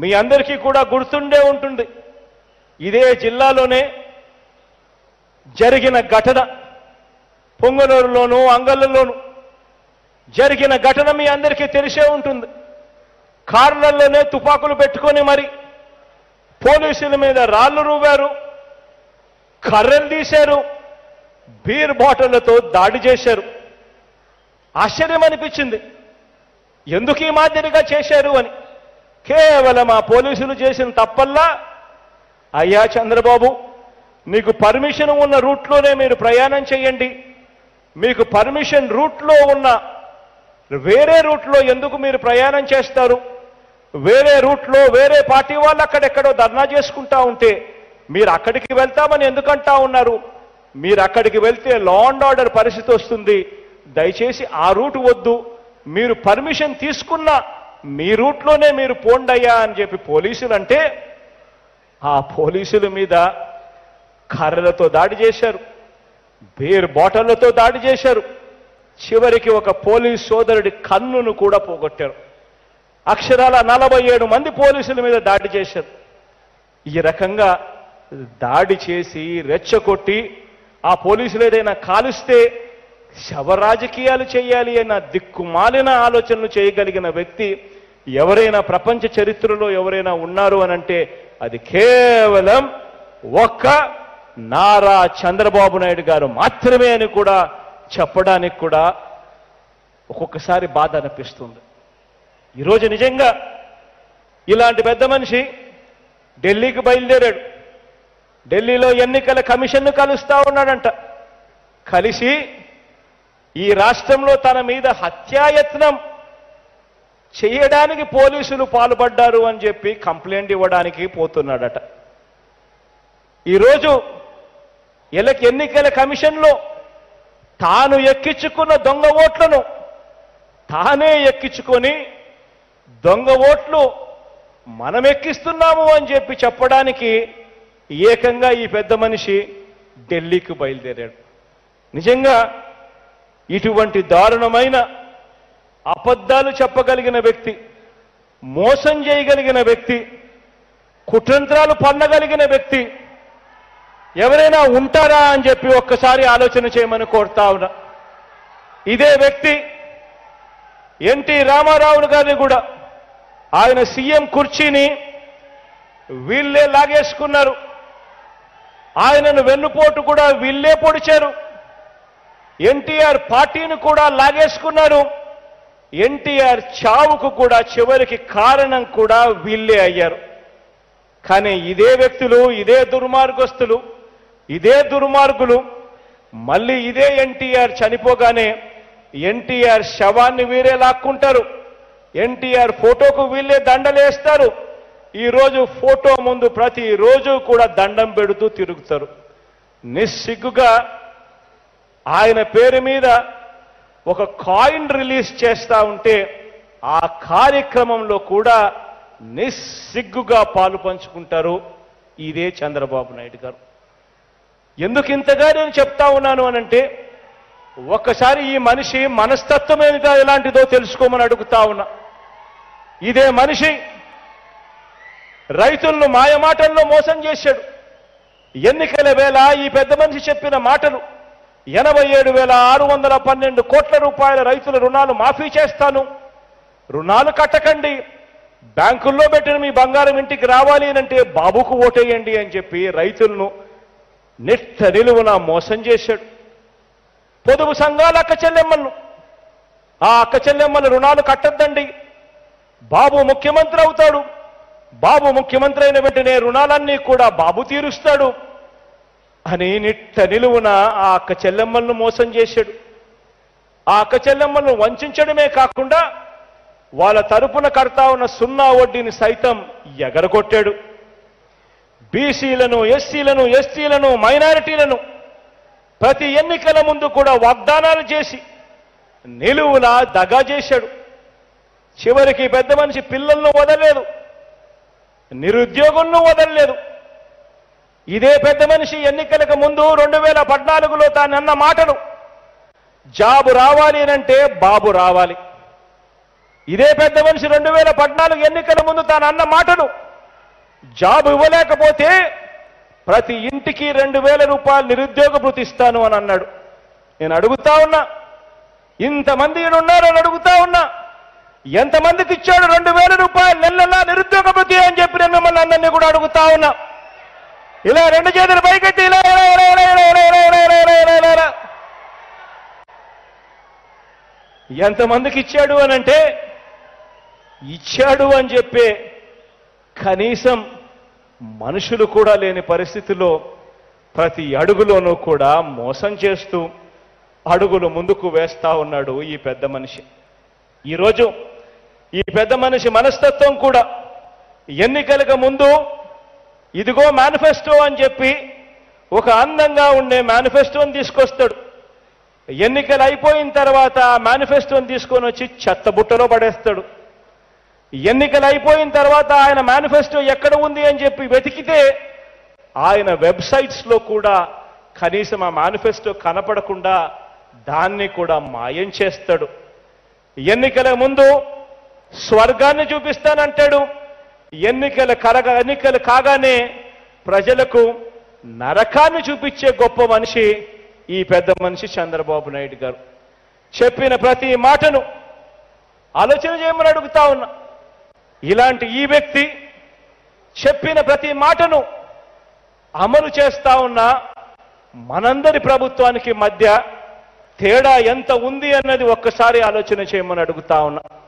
మీ అందరికీ కూడా గుర్తుండే ఉంటుంది ఇదే జిల్లాలోనే జరిగిన ఘటన పొంగనూరులోను అంగళ్ళలోను జరిగిన ఘటన మీ అందరికీ తెలిసే ఉంటుంది కార్లలోనే తుపాకులు పెట్టుకొని మరి పోలీసుల మీద రాళ్లు రూవారు కర్రలు తీశారు బీర్ బాటిళ్లతో దాడి చేశారు ఆశ్చర్యం అనిపించింది ఎందుకు ఈ మాదిరిగా చేశారు అని కేవలం ఆ పోలీసులు చేసిన తప్పల్లా అయ్యా చంద్రబాబు మీకు పర్మిషన్ ఉన్న రూట్లోనే మీరు ప్రయాణం చేయండి మీకు పర్మిషన్ రూట్లో ఉన్న వేరే రూట్లో ఎందుకు మీరు ప్రయాణం చేస్తారు వేరే రూట్లో వేరే పార్టీ వాళ్ళు అక్కడెక్కడో ధర్నా చేసుకుంటా ఉంటే మీరు అక్కడికి వెళ్తామని ఎందుకంటా ఉన్నారు మీరు అక్కడికి వెళ్తే లా అండ్ ఆర్డర్ పరిస్థితి వస్తుంది దయచేసి ఆ రూట్ వద్దు మీరు పర్మిషన్ తీసుకున్న మీ రూట్లోనే మీరు పోండయ్యా అని చెప్పి పోలీసులు అంటే ఆ పోలీసుల మీద కర్రలతో దాడి చేశారు బీర్ బాటళ్లతో దాడి చేశారు చివరికి ఒక పోలీస్ సోదరుడి కన్నును కూడా పోగొట్టారు అక్షరాల నలభై ఏడు మంది పోలీసుల మీద దాడి చేశారు ఈ రకంగా దాడి చేసి రెచ్చగొట్టి ఆ పోలీసులు ఏదైనా కాలుస్తే శవ రాజకీయాలు చేయాలి అన్న దిక్కుమాలిన ఆలోచనలు చేయగలిగిన వ్యక్తి ఎవరైనా ప్రపంచ చరిత్రలో ఎవరైనా ఉన్నారు అని అంటే అది కేవలం ఒక్క నారా చంద్రబాబు నాయుడు గారు మాత్రమే అని కూడా చెప్పడానికి కూడా ఒక్కొక్కసారి బాధ అనిపిస్తుంది ఈరోజు నిజంగా ఇలాంటి పెద్ద మనిషి ఢిల్లీకి బయలుదేరాడు ఢిల్లీలో ఎన్నికల కమిషన్ను కలుస్తా ఉన్నాడంట కలిసి ఈ రాష్ట్రంలో తన మీద హత్యాయత్నం చేయడానికి పోలీసులు పాల్పడ్డారు అని చెప్పి కంప్లైంట్ ఇవ్వడానికి పోతున్నాడట ఈరోజు ఎలక్ ఎన్నికల కమిషన్లో తాను ఎక్కించుకున్న దొంగ ఓట్లను తానే ఎక్కించుకొని దొంగ ఓట్లు మనం ఎక్కిస్తున్నాము అని చెప్పి చెప్పడానికి ఏకంగా ఈ పెద్ద మనిషి ఢిల్లీకి బయలుదేరాడు నిజంగా ఇటువంటి దారుణమైన అబద్ధాలు చెప్పగలిగిన వ్యక్తి మోసం చేయగలిగిన వ్యక్తి కుట్రంత్రాలు పన్నగలిగిన వ్యక్తి ఎవరైనా ఉంటారా అని చెప్పి ఒక్కసారి ఆలోచన చేయమని కోరుతా ఉన్నా ఇదే వ్యక్తి ఎన్టీ రామారావు గారిని కూడా ఆయన సీఎం కుర్చీని వీళ్ళే లాగేసుకున్నారు ఆయనను వెన్నుపోటు కూడా వీళ్ళే పొడిచారు ఎన్టీఆర్ పార్టీని కూడా లాగేసుకున్నారు ఎన్టీఆర్ చావుకు కూడా చివరికి కారణం కూడా వీళ్ళే అయ్యారు కానీ ఇదే వ్యక్తులు ఇదే దుర్మార్గస్తులు ఇదే దుర్మార్గులు మళ్ళీ ఇదే ఎన్టీఆర్ చనిపోగానే ఎన్టీఆర్ శవాన్ని వీరే లాక్కుంటారు ఎన్టీఆర్ ఫోటోకు వీళ్ళే దండలేస్తారు ఈరోజు ఫోటో ముందు ప్రతిరోజు కూడా దండం పెడుతూ తిరుగుతారు నిస్సిగ్గుగా ఆయన పేరు మీద ఒక కాయిన్ రిలీజ్ చేస్తా ఉంటే ఆ కార్యక్రమంలో కూడా నిస్సిగ్గుగా పాలు పంచుకుంటారు ఇదే చంద్రబాబు నాయుడు గారు ఎందుకు ఇంతగా నేను చెప్తా ఉన్నాను అనంటే ఒక్కసారి ఈ మనిషి మనస్తత్వం ఏమిటో ఎలాంటిదో తెలుసుకోమని అడుగుతా ఉన్నా ఇదే మనిషి రైతులను మాయమాటల్లో మోసం చేశాడు ఎన్నికల వేళ ఈ పెద్ద మనిషి చెప్పిన మాటలు ఎనభై ఏడు వేల ఆరు వందల పన్నెండు కోట్ల రూపాయల రైతుల రుణాలు మాఫీ చేస్తాను రుణాలు కట్టకండి బ్యాంకుల్లో పెట్టిన మీ బంగారం ఇంటికి రావాలి అని అంటే బాబుకు ఓటేయండి అని చెప్పి రైతులను నిట్ట నిలువున మోసం చేశాడు పొదుపు సంఘాల అక్క చెల్లెమ్మలను ఆ అక్క చెల్లెమ్మల రుణాలు కట్టద్దండి బాబు ముఖ్యమంత్రి అవుతాడు బాబు ముఖ్యమంత్రి అయిన వెంటనే రుణాలన్నీ కూడా బాబు తీరుస్తాడు అని నిట్ట నిలువున ఆ అక్క చెల్లెమ్మలను మోసం చేశాడు ఆ అక్క చెల్లెమ్మలను వంచడమే కాకుండా వాళ్ళ తరపున కడతా ఉన్న సున్నా వడ్డీని సైతం ఎగరగొట్టాడు బీసీలను ఎస్సీలను ఎస్టీలను మైనారిటీలను ప్రతి ఎన్నికల ముందు కూడా వాగ్దానాలు చేసి నిలువులా దగా చేశాడు చివరికి పెద్ద మనిషి పిల్లలను వదలలేదు నిరుద్యోగులను వదలలేదు ఇదే పెద్ద మనిషి ఎన్నికలకు ముందు రెండు వేల పద్నాలుగులో తాను అన్న మాటలు జాబు రావాలి అనంటే బాబు రావాలి ఇదే పెద్ద మనిషి రెండు వేల పద్నాలుగు ఎన్నికల ముందు తాను అన్న మాటను జాబ్ ఇవ్వలేకపోతే ప్రతి ఇంటికి రెండు వేల రూపాయలు నిరుద్యోగ భృతి ఇస్తాను అని అన్నాడు నేను అడుగుతా ఉన్నా ఇంతమంది ఈయన ఉన్నారని అడుగుతా ఉన్నా ఎంతమందికి ఇచ్చాడు రెండు వేల రూపాయలు నెలలా నిరుద్యోగ భృతి అని చెప్పి నేను మిమ్మల్ని అందరినీ కూడా అడుగుతా ఉన్నా ఇలా రెండు చేతులు పైకెత్తి ఇలా ఇలా ఇలా ఇలా ఇలా ఇలా ఇలా ఇలా ఇలా ఇలా ఇలా ఇలా ఇలా. ఎంతమందికి ఇచ్చాడు అని అంటే ఇచ్చాడు అని చెప్పే కనీసం మనుషులు కూడా లేని పరిస్థితిలో ప్రతి అడుగులోనూ కూడా మోసం చేస్తూ అడుగులు ముందుకు వేస్తా ఉన్నాడు ఈ పెద్ద మనిషి ఈరోజు ఈ పెద్ద మనిషి మనస్తత్వం కూడా ఎన్నికలకు ముందు ఇదిగో మేనిఫెస్టో అని చెప్పి ఒక అందంగా ఉండే మేనిఫెస్టోని తీసుకొస్తాడు ఎన్నికలు అయిపోయిన తర్వాత ఆ మేనిఫెస్టోని తీసుకొని వచ్చి చెత్తబుట్టలో పడేస్తాడు ఎన్నికలు అయిపోయిన తర్వాత ఆయన మేనిఫెస్టో ఎక్కడ ఉంది అని చెప్పి వెతికితే ఆయన వెబ్సైట్స్ లో కూడా కనీసం ఆ మేనిఫెస్టో కనపడకుండా దాన్ని కూడా మాయం చేస్తాడు ఎన్నికల ముందు స్వర్గాన్ని చూపిస్తానంటాడు ఎన్నికల కరగ ఎన్నికలు కాగానే ప్రజలకు నరకాన్ని చూపించే గొప్ప మనిషి ఈ పెద్ద మనిషి చంద్రబాబు నాయుడు గారు చెప్పిన ప్రతి మాటను ఆలోచన చేయమని అడుగుతా ఉన్నా ఇలాంటి ఈ వ్యక్తి చెప్పిన ప్రతి మాటను అమలు చేస్తా ఉన్న మనందరి ప్రభుత్వానికి మధ్య తేడా ఎంత ఉంది అన్నది ఒక్కసారి ఆలోచన చేయమని అడుగుతా ఉన్నా